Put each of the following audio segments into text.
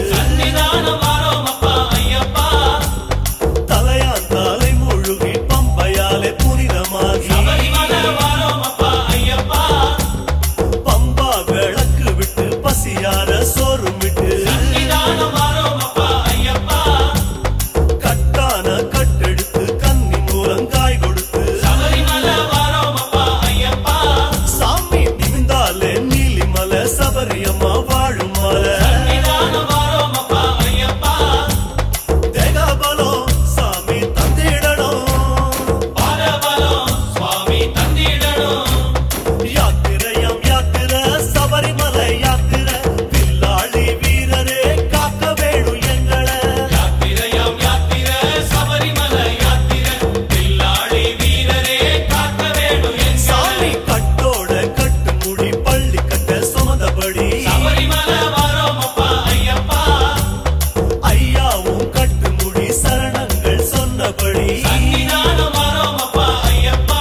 சன்னிதானம் வாரோம் அப்பா ஐயப்பா தலையான் தலை முழுகி பம்பையாலே புனிதமாகி சபரிமலை வாரோம் அப்பா ஐயப்பா பம்பா விளக்கு விட்டு பசியார சோறும் விட்டு சன்னிதானம் வாரோம் அப்பா ஐயப்பா கட்டான கட்டெடுத்து கன்னி மூலங்காய் கொடுத்து சபரிமலை வாரோம் அப்பா ஐயப்பா சாமி நிமிந்தாலே நீலிமலை சபரியம்மா வாழும் மலை சன்னிதானம் வாரோம் அப்பா ஐயப்பா தேகாபலம் சாமி தந்திடணும் பாரபலம் சுவாமி தந்திடணும் யாத்திரையம் யாத்திர சபரிமலை யாத்திர பில்லாளி வீரரே காக்க வேணும் எங்களை யாத்திரையாம் யாத்திர சபரிமலை யாத்திர பில்லாளி வீரரே காக்க வேணும் என் சாமி கட்டோட கட்டு முடி பள்ளி கட்ட சுமந்தபடி சபரிமலை வாரோம் அப்பா ஐயப்பா ஐயாவும் கட்டு முடி சரணங்கள் சொன்னபடி சன்னிதானம் வாரோம் அப்பா ஐயப்பா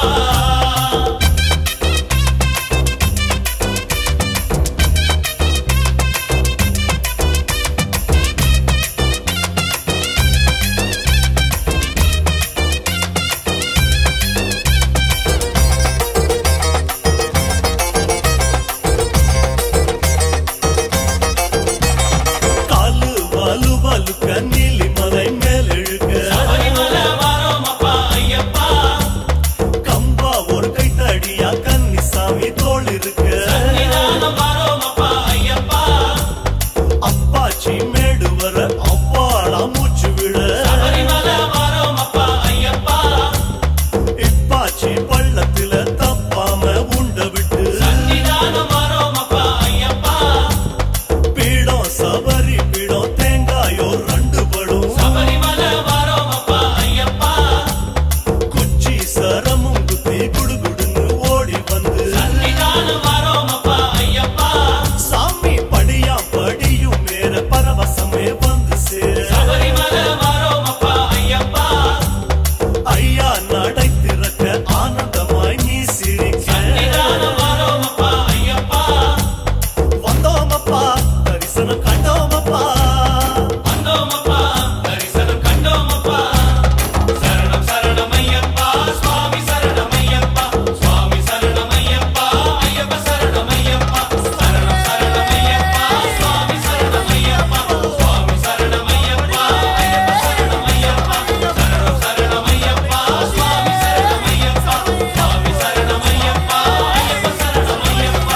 காலு வலு வலுக்க நீலிமலை மேலெழுக சபரிமலை வாரோம் அப்பா ஐயப்பா கம்பா ஒரு கைத்தடியா கன்னிசாமி தோள் இருக்க சன்னிதானம் வாரோம் அப்பா ஐயப்பா அப்பாச்சி மேடு வர அவ்வாளா மூச்சு விட சபரிமலை வாரோம் அப்பா ஐயப்பா இப்பாச்சி பள்ளத்துல தப்பாம உண்ட விட்டு சன்னிதானம் வாரோம் அப்பா ஐயப்பா பீடம் சபரி பீடம் தேங்காயோ ரெண்டு படும் சபரிமலை வாரோம் அப்பா ஐயப்பா குச்சி சரமும் குத்தி குடுகுடுன்னு ஓடி வந்து சன்னிதானம் வாரோம் அப்பா ஐயப்பா சாமி படியா படியும் மேல பரவசமே வந்து சேர சபரிமலை வாரோம் அப்பா ஐயப்பா ஐயா நடை திறக்க ஆனந்தமாய் நீ சிரிக்க சன்னிதானம் வாரோம் அப்பா ஐயப்பா வந்தோமப்பா தரிசனம் கண்டோமப்பா வந்தோம் அப்பா தரிசனம் கண்டோம் அப்பா சரணம் சரணம் ஐயப்பா சுவாமி சரணம் ஐயப்பா சுவாமி சரணம் ஐயப்பா ஐயப்ப சரணம் ஐயப்பா சரணம் சரணம் ஐயப்பா சுவாமி சரணம் ஐயப்பா சுவாமி சரணம் ஐயப்பா ஐயப்ப சரணம் ஐயப்பா சரணம் சரணம் ஐயப்பா சுவாமி சரணம் ஐயப்பா சுவாமி சரணம் ஐயப்பா ஐயப்ப சரணம் ஐயப்பா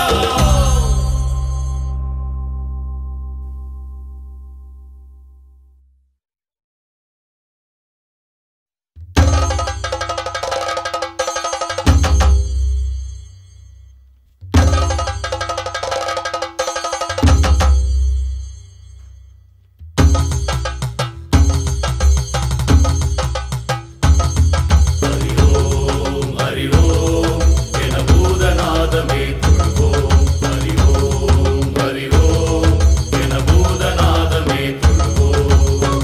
ஹரிஓம் என பூதநாதமே தொழுவோம் ஹரிஓம் ஹரிஓம் என பூதநாதமே தொழுவோம்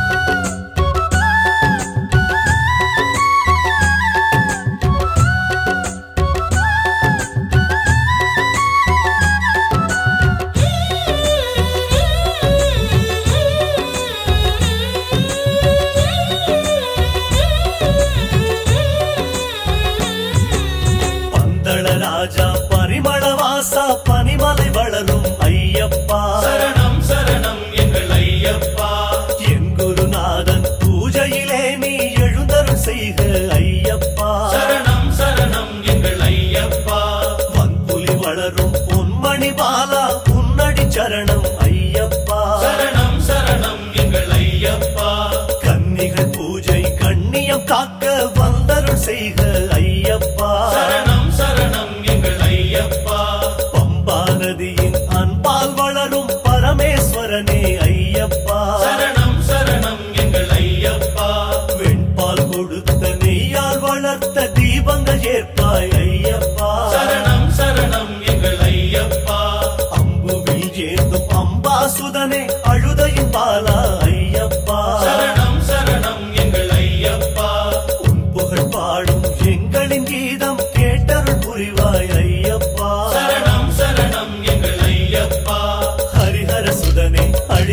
பந்தள ராஜா பரிமள வாசா பனிமலை வளரும் ஐயப்பா சரணம் சரணம் எங்கள் ஐயப்பா என் குருநாதன் பூஜையிலே நீ எழுந்தருள் செய்க ஐயப்பா சரணம் சரணம் எங்கள் ஐயப்பா வன்புலி வளரும் பொன்மணி பாலா உன்னடி சரணம் ஐயப்பா சரணம் சரணம் எங்கள் ஐயப்பா கன்னிகள் பூஜை கண்ணியம் காக்க வந்தருள் செய்க ஐயப்பா சரணம் சரணம் எங்கள் ஐயப்பா பம்பா நதியின் அன்பால் வளரும் பரமேஸ்வரனே ஐயப்பா சரணம் சரணம் எங்கள் ஐயப்பா வெண்பால் கொடுத்த நெய்யால் வளர்த்த தீபங்கள் ஏற்பாய் ஐயப்பா சரணம் சரணம் எங்கள் ஐயப்பா அம்புவில் ஏந்தும் அம்பாசுதனே அழுதையின் பாலா ஐயப்பா சரணம் சரணம் எங்கள் ஐயப்பா உன் புகழ் பாடும் எங்களின் கீதம் கேட்டருள் புரிவாய் ஐயப்பா சரணம் சரணம் எங்கள் ஐயப்பா ஹரிஹர சுதனே அழியவர்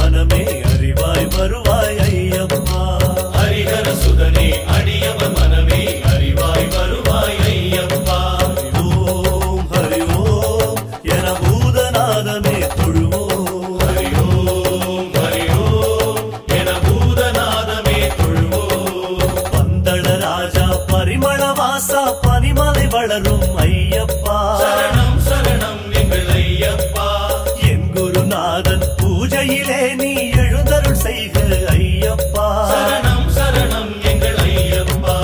மனமே அறிவாய் வருவாய் ஐயப்பா ஹரிஹர சுதனே அடியவர் மனமே அறிவாய் வருவாய் ஐயப்பா ஓம் ஹரி ஓம் என பூதநாதமே தொழுவோம் ஹரி ஓம் ஹரி ஓம் என பூதநாதமே தொழுவோம் பந்தள ராஜா பரிமள வாசா பனிமலை வளரும் ஐயப்பா சரணம் சரணம் எங்கள் ஐயப்பா என் குருநாதன் பூஜையிலே நீ எழுந்தருள் செய்க ஐயப்பா சரணம் சரணம் எங்கள் ஐயப்பா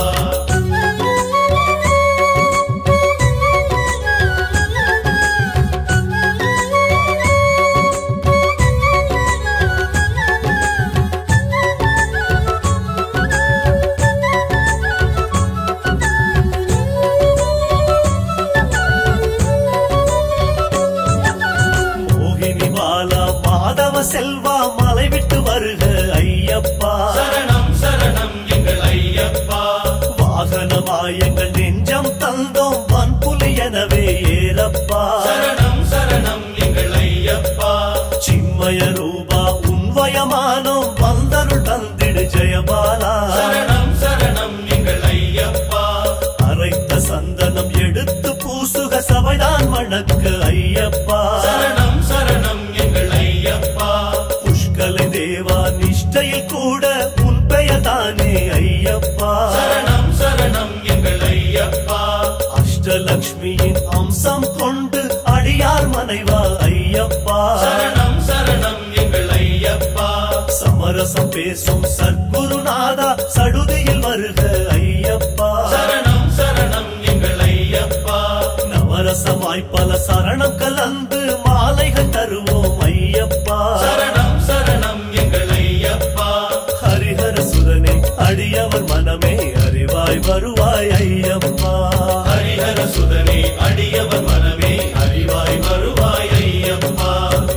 மோகினி மாலா மாதவ செல்வா மலை விட்டு வருக ஐயப்பா சரணம் சரணம் எங்கள் ஐயப்பா வாகனமாய் எங்கள் நெஞ்சம் தந்தோம் வன்புலி எனவே ஏறப்பா சரணம் சரணம் எங்கள் ஐயப்பா சின்மய ரூபா உன்வயமானோம் வந்தருள் தந்திடு ஜெயபாலா சரணம் சரணம் எங்கள் ஐயப்பா அரைத்த சந்தனம் எடுத்து பூசுக சபைதான் மணக்க ஐயப்பா சரணம் சரணம் எங்கள் ஐயப்பா புஷ்கலை தேவா நிஷ்டையில் கூட உன் பெயர் தானே ஐயப்பா சரணம் சரணம் எங்கள் ஐயப்பா அஷ்டலக்ஷ்மியின் அம்சம் கொண்டு அடியார் மனைவா ஐயப்பா சரணம் சரணம் எங்கள் ஐயப்பா சமரசம் பேசும் சத்குருநாதா சடுதியில் வருக ஐயப்பா சரணம் சரணம் எங்கள் ஐயப்பா நவரசமாய் பல சரணம் கலந்து மாலைகள் தருவோம் ஐயப்பா சரணம் சரணம் எங்கள் ஐயப்பா ஹரிஹர சுதனே அடியவர் மனமே அறிவாய் வருவாய் ஐயப்பா ஹரிஹர சுதனே அடியவர் மனமே அறிவாய் வருவாய் ஐயப்பா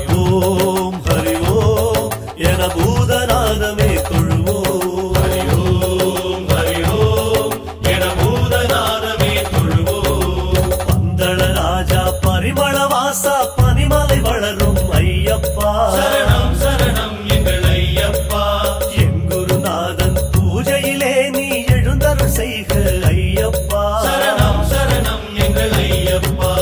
ஓம் ஹரி ஓம் என பூதநாதமே தொழுவோம் ஹரி ஓம் ஹரி ஓம் என பூதநாதமே தொழுவோம் பந்தள ராஜா பரிமள வாசா பனிமலை வளரும் ஐயப்பா சரணம் சரணம் எங்கள் ஐயப்பா என் குருநாதன் பூஜையிலே நீ எழுந்தருள் செய்க ஐயப்பா சரணம் சரணம் எங்கள் ஐயப்பா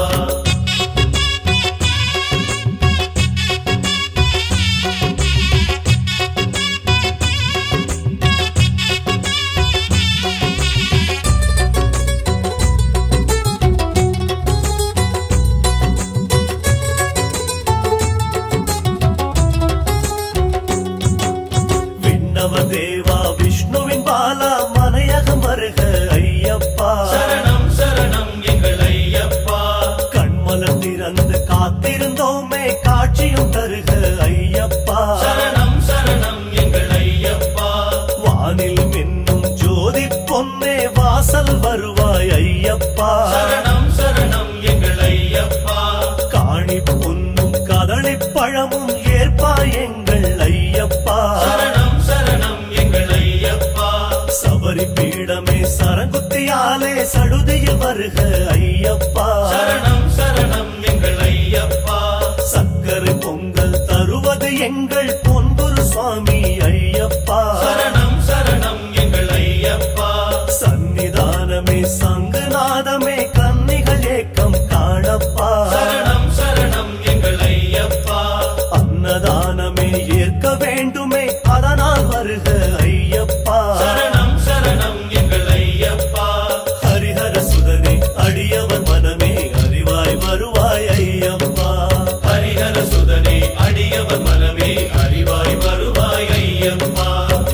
விண்ணவ தேவா விஷ்ணுவின் பாலா மனையகம் வருக ஐயப்பா சரணம் சரணம் எங்கள் ஐயப்பா கண்மலம் திறந்து காத்திருந்தோமே காட்சியும் தருக ஐயப்பா சரணம் சரணம் எங்கள் ஐயப்பா வானில் மின்னும் ஜோதி பொன்னே வாசல் வருவாய் ஐயப்பா சரணம் சரணம் எங்கள் ஐயப்பா காணி பொன்னும் கதளி பழமும் ஏற்பாய் எங்கள் ஐயப்பா சரணம் சரணம் எங்கள் ஐயப்பா சபரி பீடமே சரங்குத்தியாலே சடுதியில் வருக ஐயப்பா சரணம் சரணம் எங்கள் ஐயப்பா சக்கரை பொங்கல் தருவது எங்கள் பொன்புரு சுவாமி ஐயப்பா சரணம் சரணம் எங்கள் ஐயப்பா சந்நிதானமே சங்குநாதமே கன்னிகள் ஏக்கம் காணப்பா சரணம் சரணம் எங்கள் ஐயப்பா அன்னதானமே ஏற்க வேண்டுமே அதனால் வருக ஐயப்பா சரணம் சரணம் எங்கள் ஐயப்பா ஹரிஹர சுதனே அடியவர் மனமே அறிவாய் வருவாய் ஐயப்பா ஹரிஹர சுதனே அடியவர் மனமே அறிவாய் வருவாய் ஐயப்பா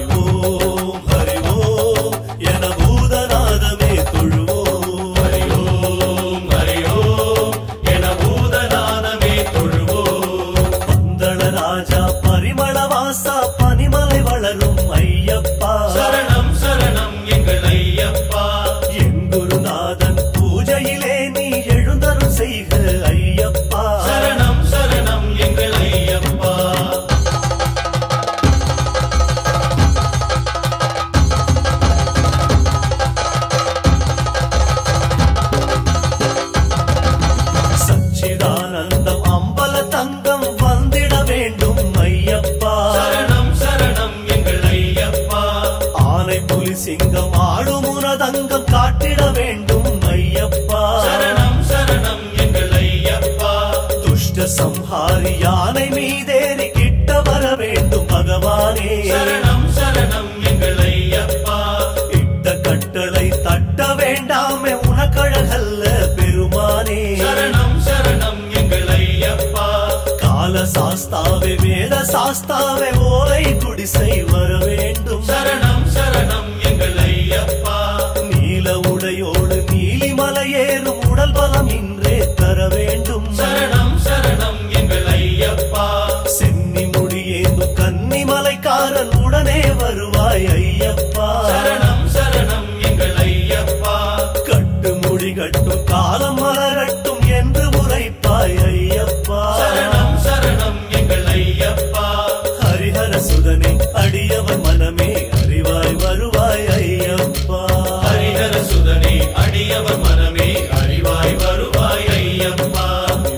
ஓம் ஹரி ஓம் என பூதநாதமே தொழுவோம் ஹரி ஓம் ஹரி ஓம் என பூதநாதமே தொழுவோம் பந்தள ராஜா பரிமள வாசா பனிமலை வளரும் ஐயப்பா சரணம் சரணம் எங்கள் ஐயப்பா என் குருநாதன் பூஜையிலே நீ எழுந்தருள் செய்க ஐயப்பா சரணம் சரணம் எங்கள் ஐயப்பா சச்சிதானந்தம் அம்பல தங்கம் வந்திட வேண்டும் ஐயப்பா புலி சிங்கம் ஆடும் உனதங்கம் காட்டிட வேண்டும் ஐயப்பா சரணம் சரணம் எங்கள் ஐயப்பா துஷ்ட சம்ஹாரி யானை மீதேறி கிட்ட வர வேண்டும் பகவானே சரணம் சரணம் எங்கள் ஐயப்பா இட்ட கட்டளை தட்ட வேண்டாமே உனக்கழகல்ல பெருமானே சரணம் சரணம் எங்கள் ஐயப்பா கால சாஸ்தாவே வேத சாஸ்தாவே ஓலை குடிசை வர வேண்டும் சரணம் சரணம் எங்கள் ஐயப்பா நீல உடையோடு நீலிமலை ஏறும் உடல் பலம் இன்றே தர வேண்டும் சரணம் சரணம் எங்கள் ஐயப்பா சென்னி முடியேந்தும் கன்னிமலைக்காரன் உடனே வருவாய் ஐயப்பா சரணம் சரணம் எங்கள் ஐயப்பா கட்டு முடி கட்டும் காலம் மலரட்டும் என்று உரைப்பாய் ஐயப்பா சரணம் சரணம் எங்கள் ஐயப்பா ஹரிஹர சுதனே அடியவன் மனமே அறிவாய் வருவாய் ஐயப்பா ஹரிஹர சுதனே அடியவர் மனமே அறிவாய் வருவாய் ஐயப்பா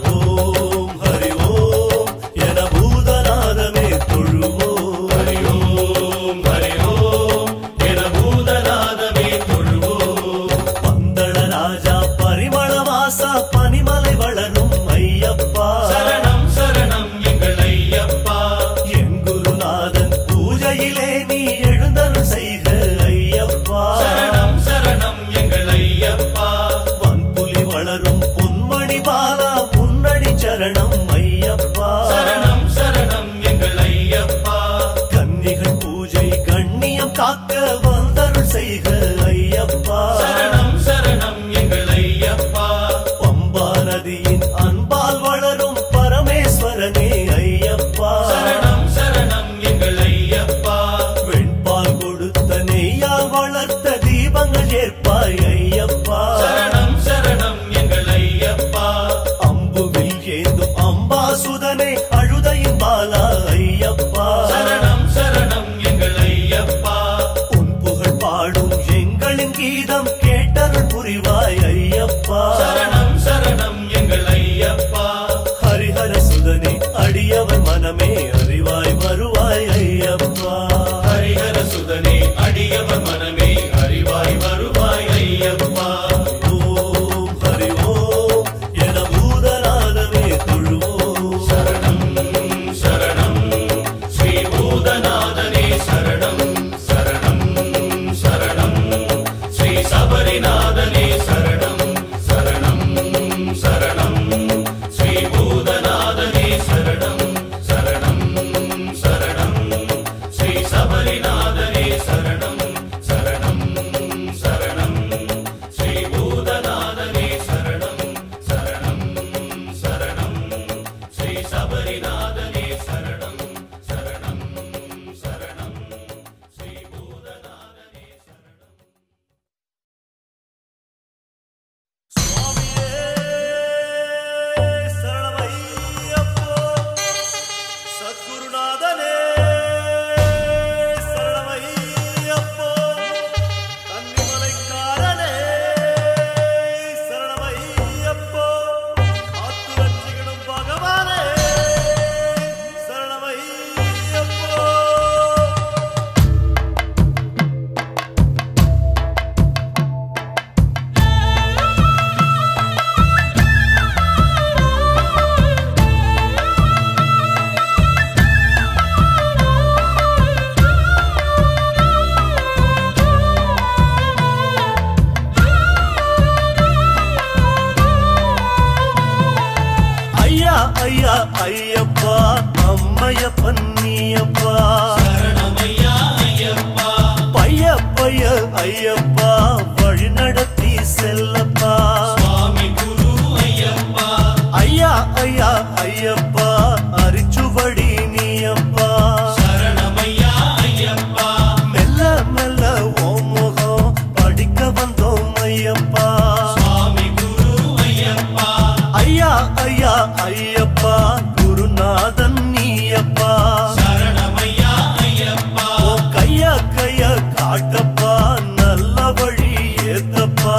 ஓம் ஹரி ஓம் என பூதநாதமே தொழுவோம் ஹரி ஓம் ஹரி ஓம் என பூதநாதமே தொழுவோம் பந்தள ராஜா பரிமள வாசா பனிமலை வளரும் ஐயப்பா சரணம் சரணம் எங்கள் ஐயப்பா என் குருநாதன் பூஜையிலே நீ எழுந்தருள் செய்க ஐயப்பா சரணம் சரணம் எங்கள் ஐயப்பா வன்புலி வளரும் பொன்மணி பாலா முன்னடி சரணம் ஐயப்பா சரணம் சரணம் எங்கள் ஐயப்பா கன்னிகள் பூஜை கண்ணியம் காக்க வந்தருள் செய்க ஐயப்பா சரணம் சரணம் எங்கள் ஐயப்பா பம்பா நதியின் அன்பால் வளரும் பரமேஸ்வரனே ஐயப்பா சரணம் சரணம் எங்கள் ஐயப்பா வெண்பால் கொடுத்த நெய்யால் வளர்த்த தீபங்கள் ஏற்பாய் ஐயப்பா சரணம் சரணம் எங்கள் ஐயப்பா அம்புவில் ஏந்தும் அம்பாசுதனே அழுதையின் பாலா ஐயப்பா சரணம் சரணம் எங்கள் ஐயப்பா உன் புகழ் பாடும் எங்களின் கீதம் கேட்டருள் புரிவாய் ஐயப்பா சரணம் சரணம் எங்கள் ஐயப்பா ஹரிஹர சுதனே அடியவன் மனமே அறிவாய் வருவாய் ஐயப்பா ஹரிஹர சுதனே அடியவர் மனமே அறிவாய் வருவாய் ஐயப்பா ஓம் ஹரி ஓம் என பூதநாதமே தொழுவோம் சரணம் சரணம் ஸ்ரீ பூதநாதனே சரணம் சரணம் சரணம் ஸ்ரீ சபரிநாதனே சரணம் சரணம் சரணம் ஸ்ரீ பூதநாதனே சரணம் சரணம் சரணம் ஸ்ரீ சபரிநாதனே சரணம் சரணம் சரணம் ஸ்ரீ பூதநாதனே சரணம் சரணம் சரணம் ஸ்ரீ சபரிநாதனே சரணம் சரணம் சரணம் ஸ்ரீ பூதநாதனே சரணம் சுவாமியே சரணமையப்போ சத்குருநாதனே சரணமையப்போ கன்னிமலைக்காரனே சரணமையப்போ ஆத்துரட்சிகனும் பகவானே சரணமையப்போ ஐயா ஐயா ஐயப்பா அம்மையப்பன் நீயப்பா சரணமையா ஐயப்பா பைய பைய ஐயப்பா வழி நடத்தி செல்லப்பா சுவாமி குரு ஐயப்பா ஐயா ஐயா ஐயப்பா அரிச்சுவடி நீயப்பா சரணமையா ஐயப்பா மெல்ல மெல்ல ஓம் முகம் படிக்க வந்தோம் ஐயப்பா சுவாமி குரு ஐயப்பா ஐயா ஐயா ஐயப்பா குருநாதன் நீயப்பா சரணமையா ஐயப்பா ஓ கைய கைய காட்டப்பா நல்ல வழி ஏத்தப்பா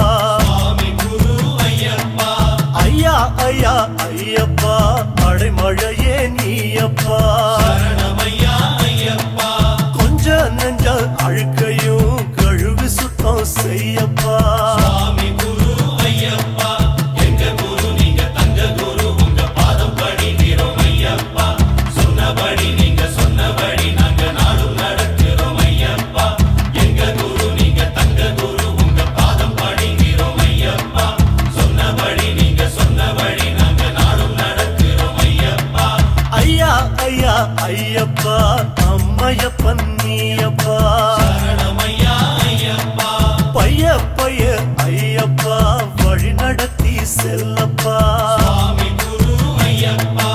அம்மையப்பன் நீயப்பா சரணமையா ஐயப்பா பைய பைய ஐயப்பா வழி நடத்தி செல்லப்பா சுவாமி குரு ஐயப்பா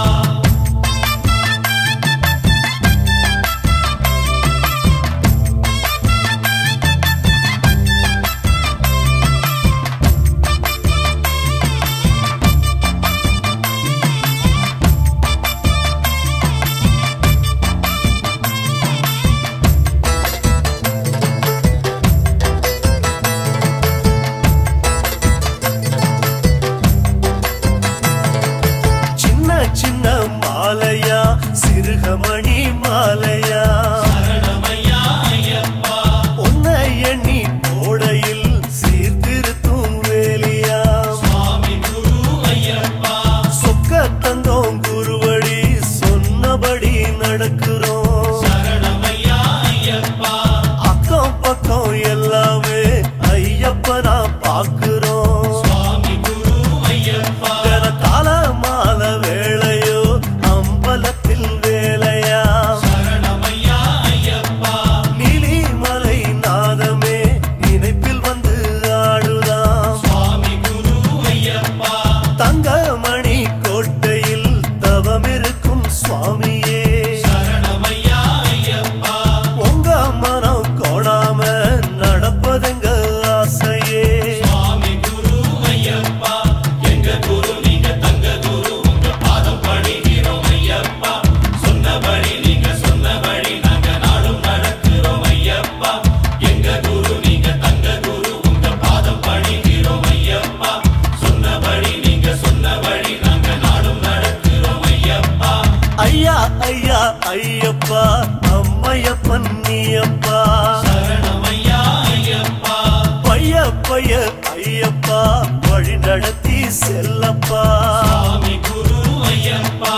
சின்ன சின்ன மாலையா சிறுகமணி மாலையா சரணமையா ஐயப்பா உன்னை எண்ணி கோடையில் சீர்திருத்தும் வேலியா சுவாமி குரு ஐயப்பா சொக்க தந்தோம் குருவடி சொன்னபடி நடக்கிறோம் சரணமையா ஐயப்பா அக்கம் பக்கம் எல்லாமே ஐயப்பனா பாக்குறோம் சுவாமி குரு ஐயப்பா கால மால வேளையோ அம்பலத்தில் வேலையா சரணமையா ஐயப்பா நீலிமலை நாதமே நினைப்பில் வந்து ஆடுதாம் சுவாமி குரு ஐயப்பா தங்கமணி கோட்டையில் தவமிருக்கும் சுவாமியே சரணமையா ஐயப்பா உங்க மனம் கோடாம நடப்பதெங்க ஆசையே சுவாமி குரு ஐயப்பா எங்க குரு நீங்க தங்க குரு உங்க பாதம் பணிகிறோம் ஐயப்பா சொன்னபடி நீங்க சொன்னபடி நாங்க நாடும் நடக்கிறோம் ஐயப்பா எங்க குரு நீங்க தங்க குரு உங்க பாதம் பணிகிறோம் ஐயப்பா சொன்னபடி நீங்க சொன்னபடி நாங்க நாடும் நடக்கிறோம் ஐயப்பா ஐயா ஐயா ஐயப்பா அம்மையப்பன் நீயப்பா சரணமையா ஐயப்பா பைய பைய ஐயப்பா வழி நடத்தி செல்லப்பா சுவாமி குரு ஐயப்பா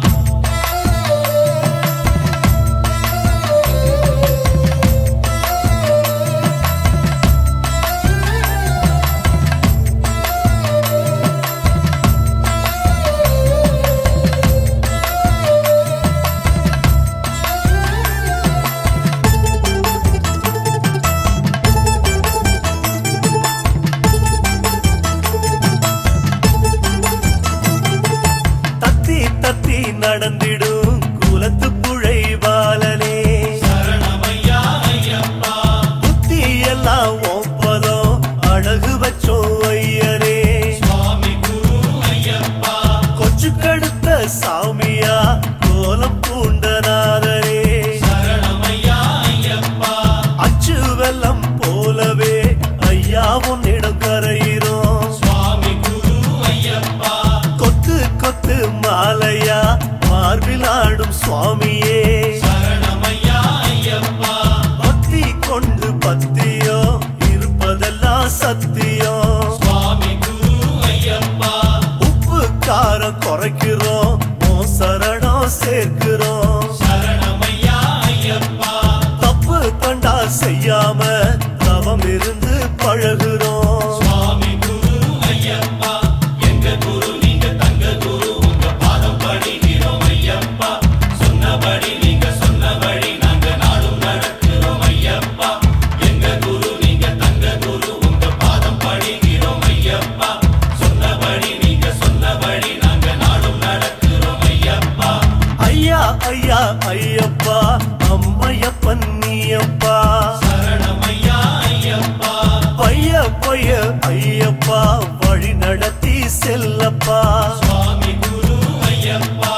தத்தி தத்தி நடந்திடும் குலத்து புழை பாலனே சரணமையா ஐயப்பா புத்தி எல்லாம் ஒப்பதம் அழகு வச்சோம் ஐயரே சுவாமி குரு ஐயப்பா கொச்சு கடுத்த சாமியா கோலம் பூண்டநாதரே சரணமையா ஐயப்பா அச்சு வெள்ளம் போலவே ஐயா உன்னிடம் கரையிறோம் சுவாமி குரு ஐயப்பா கொத்து கொத்து மாலையா மார்பில் ஆடும் சுவாமியே சரணமையா ஐயப்பா பக்தி கொண்டு பத்தியோ இருப்பதெல்லாம் சத்தியம் சுவாமி குரு ஐயப்பா உப்பு காரம் குறைக்கிறோம் உன் சரணம் சேர்க்கிறோம் சரணமையா ஐயப்பா தப்பு தண்டா செய்யாம தவம் இருந்து பழகுறோம் சுவாமி குரு ஐயப்பா எங்க குரு நீங்க தங்க குரு உங்க பாதம் பணிகிறோம் ஐயப்பா சொன்னபடி நீங்க சொன்னபடி நாங்க நாடும் நடக்கிறோம் ஐயப்பா எங்க குரு நீங்க தங்க குரு உங்க பாதம் பணிகிறோம் ஐயப்பா சொன்னபடி நீங்க சொன்னபடி நாங்க நாடும் நடக்கிறோம் ஐயப்பா ஐயா ஐயா ஐயப்பா அம்மையப்பன் நீயப்பா சரணமையா ஐயப்பா பைய பைய ஐயப்பா வழி நடத்தி செல்லப்பா சுவாமி குரு ஐயப்பா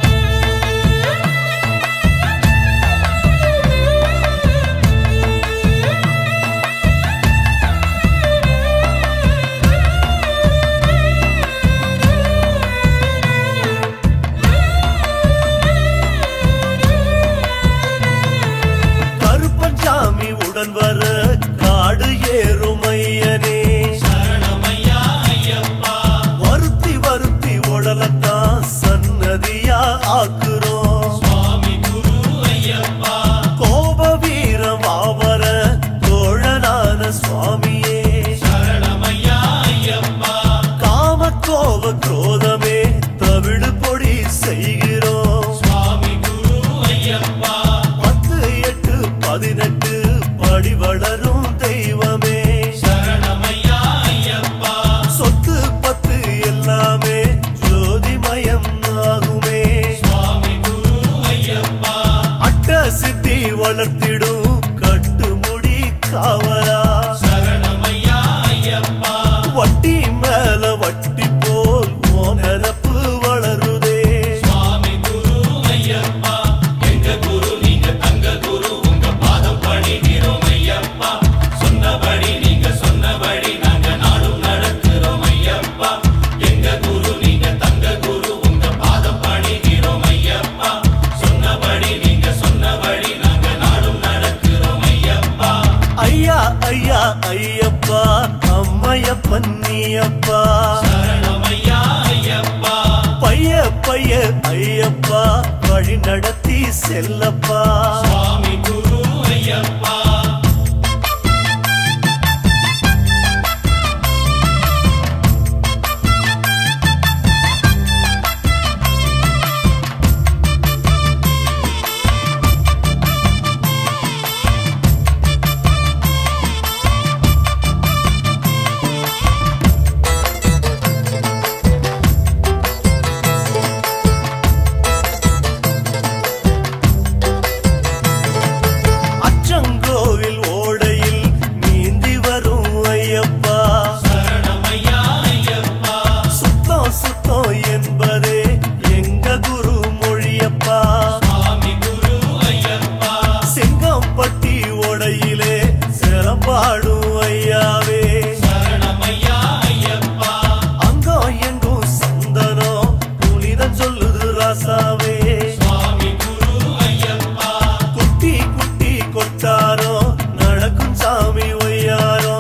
கருப்பஞ்சாமி உடன் வர காடு ஏறும் ஐயனே சரணமையா ஐயப்பா வருத்தி வருத்தி பதினெட்டு படி வளரும் தெய்வமே சரணமையா ஐயப்பா சொத்து பத்து எல்லாமே ஜோதிமயம் ஆகுமே சுவாமி குரு ஐயப்பா அட்ட சித்தி வளர்த்திடும் கட்டுமுடி காவலா சரணமையா ஐயப்பா வட்டி மேல வட்டி போல் ஓனரப்பு வளருதே சுவாமி குரு ஐயப்பா எங்க குரு நீங்க தங்க குரு உங்க பாதம் பணிகிறோம் ஐயப்பா சொன்னபடி நீங்க சொன்னபடி நாங்க நாடும் நடக்கிறோம் ஐயப்பா எங்க குரு நீங்க தங்க குரு உங்க பாதம் பணிகிறோம் ஐயப்பா சொன்னபடி நீங்க சொன்னபடி நாங்க நாடும் நடக்கிறோம் ஐயப்பா ஐயா ஐயா ஐயப்பா அம்மையப்பன் நீயப்பா சரணமையா ஐயப்பா பைய பைய ஐயப்பா வழி நடத்தி செல்லப்பா சுவாமி குரு ஐயப்பா அச்சங்கோவில் ஓடையில் நீந்தி வரும் ஐயப்பா சரணமையா ஐயப்பா சுத்தம் சுத்தம் என்பதே எங்க குரு மொழியப்பா சுவாமி குரு ஐயப்பா செங்கம்பட்டி ஓடையிலே சிறப்பாடும் ஐயாவே சரணமையா ஐயப்பா அங்கம் எங்கும் சந்தனம் புனிதம் சொல்லுது ராசாவே சுவாமி குரு ஐயப்பா குட்டி குட்டி கொட்டாரோ நடக்கும் சாமி ஒய்யாரோ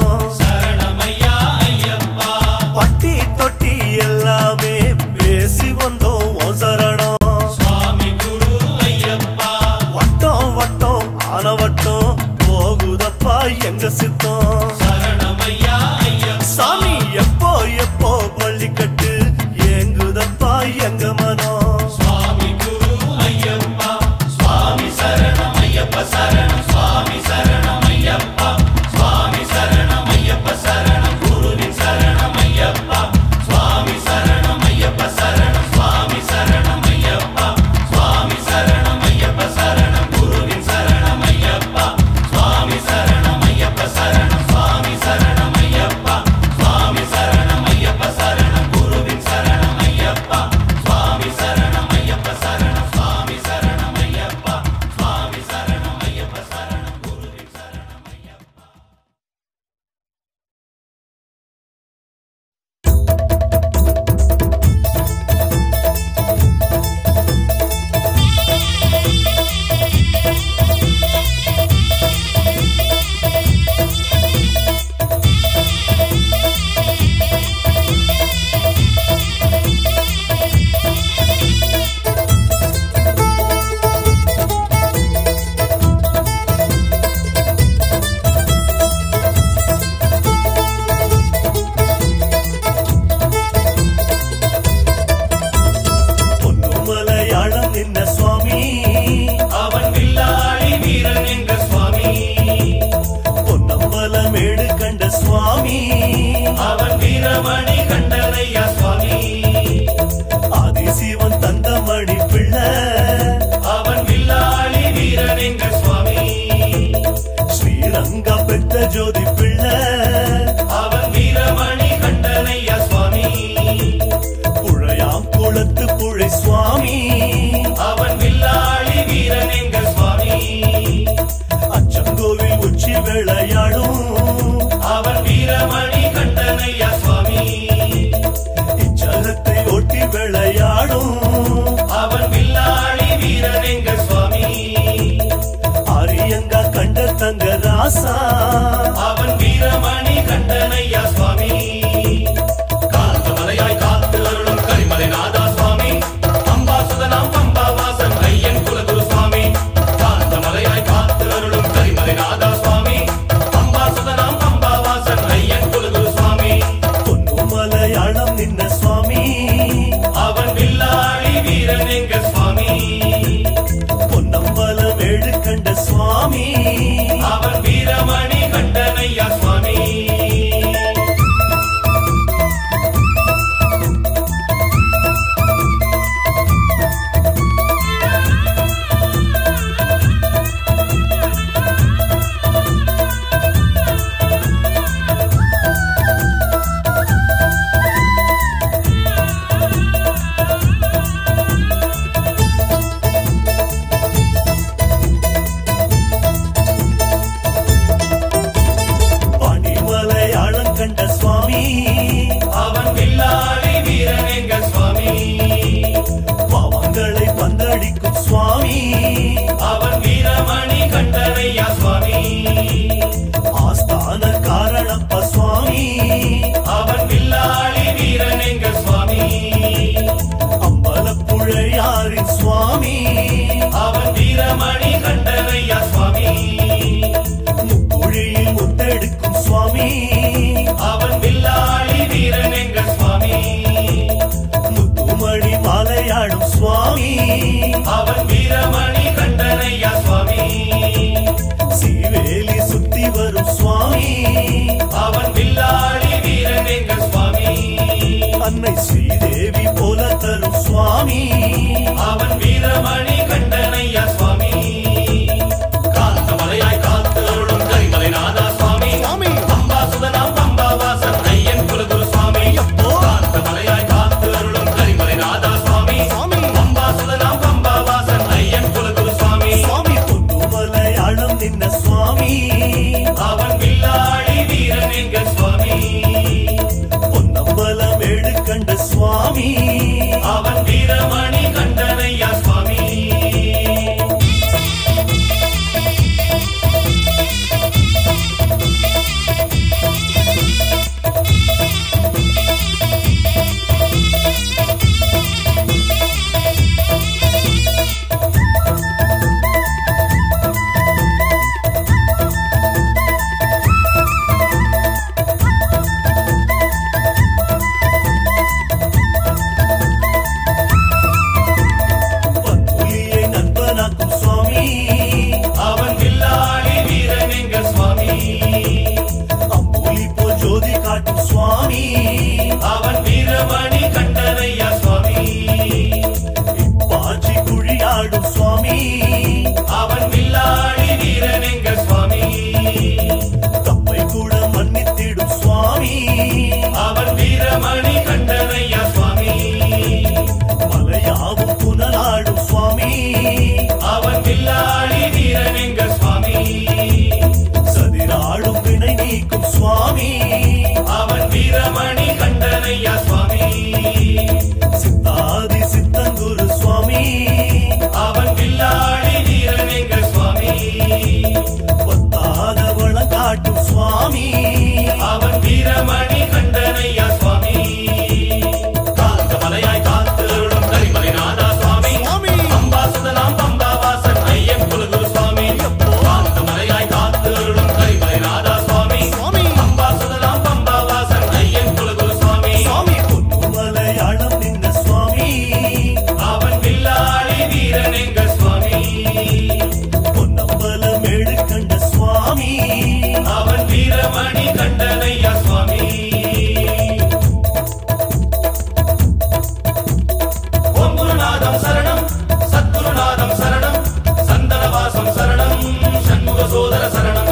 சரணமையா ஐயப்பா பட்டி தொட்டி எல்லாமே பேசி வந்தோம் உன் சரணம் சுவாமி குரு ஐயப்பா வட்டம் வட்டம் ஆன வட்டம் போகுதப்பா எங்க சித்தம் சரணமையா ஐயப்பா சாமி எப்போ எப்போ பள்ளிக்கட்டு ஏங்குதப்பா எங்க மனம் சுவாமி குரு ஐயப்பா சுவாமி சரணம் ஐயப்ப சரணம் சுவாமி சரணம் ஐயப்பா சுவாமி சரணம் ஐயப்ப சரணம் குருவின் சரணம் ஐயப்பா சுவாமி சரணம் ஐயப்ப சரணம் சுவாமி சரணம் ஐயப்பா சுவாமி சரணம் ஐயப்ப சரணம் குருவின் சரணம் ஐயப்பா சுவாமி சரணம் ஐயப்ப சரணம் சுவாமி சரணம் ஐயப்பா சுவாமி சரணம் ஐயப்ப சரணம் குருவின் சரணம் ஐயப்பா சுவாமி சரணம் ஐயப்ப சரணம் சுவாமி சரணம் ஐயப்பா சுவாமி சரணம் ஐயப்ப சரணம் குருவின் சரணம் ஐயப்பா பொன்னு மலையாளம் நின்ன சுவாமி அவன் வில்லாளி வீரன் எங்க சுவாமி பொன்னம்பலமேடு கண்ட சுவாமி அவன் வீரமணி கண்டனையா சுவாமி ஆதிசிவன் தந்த மணி பிள்ளை அவன் வில்லாளி வீரன் எங்க சுவாமி ஸ்ரீரங்கா பெத்த ஜோதி பிள்ளை அவன் வீரமணி கண்டனையா சுவாமி புழையாம் குளத்து புழை சுவாமி அவன் வில்லாளி வீரன் எங்க சுவாமி அச்சங்கோவில் உச்சி விளையாடும் அவன் வீரமணி கண்டனையா சுவாமி இச்சகத்தை ஒட்டி விளையாடும் அவன் வில்லாளி வீரன் எங்க சுவாமி அரியங்கா கண்ட தங்க ராசா அவன் வீரமணி கண்டனையா சுவாமி காந்த மலையாய் காத்து அருளும் கரிமலை நாதா சுவாமி அம்பாசுதனாம் பம்பா வாசன் ஐயன் குலகுரு சுவாமி காந்த மலையாய் காத்து அருளும் கரிமலை நாதா சுவாமி அம்பாசுதனாம் பம்பா வாசன் ஐயன் குலகுரு சுவாமி பொன்னு மலையாளம் நின்ன சுவாமி அவன் வில்லாளி வீரன் எங்க சுவாமி பொன்னம்பலம் ஏழு கண்ட சுவாமி சுவாமி அவன் வீரமணி கண்டனையா சுவாமி பனிமலையாளம் கண்ட சுவாமி அவன் வில்லாளி வீரன் எங்க சுவாமி பாவங்களை பந்தடிக்கும் சுவாமி அவன் வீரமணி கண்டனையா சுவாமி ஆஸ்தான காரணப்ப சுவாமி அவன் வில்லாளி வீரன் எங்க சுவாமி அம்பலப்புழையாரின் சுவாமி அவன் வீரமணி கண்டனையா சுவாமி முக்குழியில் முத்தெடுக்கும் சுவாமி அவன் வில்லாளி வீரன் எங்க சுவாமி முத்துமணி மாலையாடும் சுவாமி அவன் வீரமணி கண்டனையா சுவாமி சீவேலி சுத்தி வரும் சுவாமி அவன் வில்லாளி வீரன் எங்க சுவாமி அன்னை ஸ்ரீதேவி போல தரும் சுவாமி அவன் வீரமணி கண்டனையா சுவாமி காத்த மலையாய் காத்து அருளும் கரிமலை நாதா சுவாமி சுவாமி. பம்பா சுதனாம் பம்பா வாசன் ஐயன் குலகுரு சுவாமி எப்போ? காத்த மலையாய் காத்து அருளும் கரிமலை நாதா சுவாமி சுவாமி. பம்பா சுதனாம் பம்பா வாசன் ஐயன் குலகுரு சுவாமி சுவாமி பொன்னுமலையாளம் நின்ன சுவாமி அவன் வில்லாளி வீரன் எங்க சுவாமி பொன்னம்பலம் ஏழு கண்ட சுவாமி அவன் வீரமணி கண்டனையா சுவாமி பத்துலியை நண்பனாக்கும் சுவாமி அவன் வில்லாளி வீரன் எங்க சுவாமி அம்புலி போல் ஜோதி காட்டும் சுவாமி அவன் வீரமணி கண்டனையா சுவாமி பாச்சி குழியாடும் சுவாமி அவன் வில்லாளி வீரன் எங்க சுவாமி தப்பை கூட மன்னித்திடும் சுவாமி அவன் வீரமணி கண்டனையா சுவாமி மலையாவும் புனலாடும் சுவாமி அவன் வில்லாளி வீரன் எங்க சுவாமி சதிராடும் வினை நீக்கும் சுவாமி அவன் வீரமணி கண்டனையா சுவாமி சித்தாதி சித்தங்குரு சுவாமி அவன் வில்லாளி வீரன் எங்க சுவாமி ஒத்தாத வளங்காட்டும் சுவாமி அவன் வீரமணி கண்டனையா சுவாமி காத்த மலையாய் காத்து அருளும் கரிமலை நாதா சுவாமி சுவாமி. பம்பா சுதனாம் பம்பா வாசன் ஐயன் குலகுரு சுவாமி காத்த மலையாய் காத்து அருளும் கரிமலை நாதா சுவாமி சுவாமி. பம்பா சுதனாம் பம்பா வாசன் ஐயன் குலகுரு சுவாமி சுவாமி பொன்னுமலையாளம் நின்ன சுவாமி அவன் வில்லாளி வீரன் எங்க சுவாமி பொன்னம்பலம் ஏழு கண்ட சுவாமி அவன் வீரமணி கண்டனையா சுவாமி ஓம் குருநாதம் சரணம் சத்குருநாதம் சரணம் சந்தனவாசம் சரணம் சண்முக சோதர சரணம்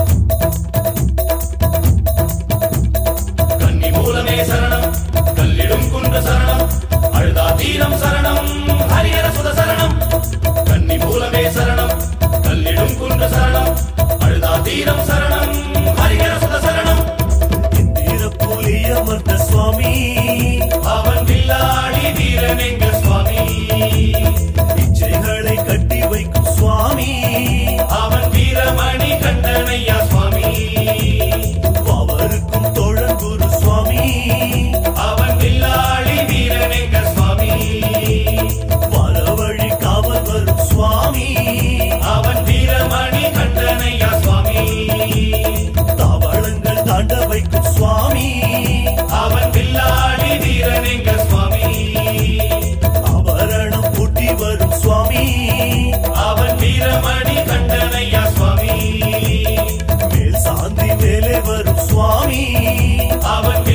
கன்னி மூலமே சரணம் கல்லிடும் குன்ற சரணம் அழுதா தீரம் சரணம் ஹரிஹர சுத சரணம் கன்னி மூலமே சரணம் கல்லிடும் குன்ற சரணம் அழுதா தீரம் சரணம் ஹரிஹர சுத சரணம் இந்திர புலி அமர்ந்த சுவாமி அவன் வில்லாளி வீரன் எங்க சுவாமி இச்சைகளை கட்டி வைக்கும் சுவாமி அவன் வீரமணி கண்டனையா சுவாமி அவருக்கும் தோழன் குரு சுவாமி அவன் வில்லாளி வீரன் எங்க சுவாமி வரவழி காவல் வரும் சுவாமி அவன் வீரமணி கண்டனையா சுவாமி தாவளங்கள் தாண்ட வைக்கும் சுவாமி அவன் வில்லாளி வீரன் எங்க சுவாமி அவன்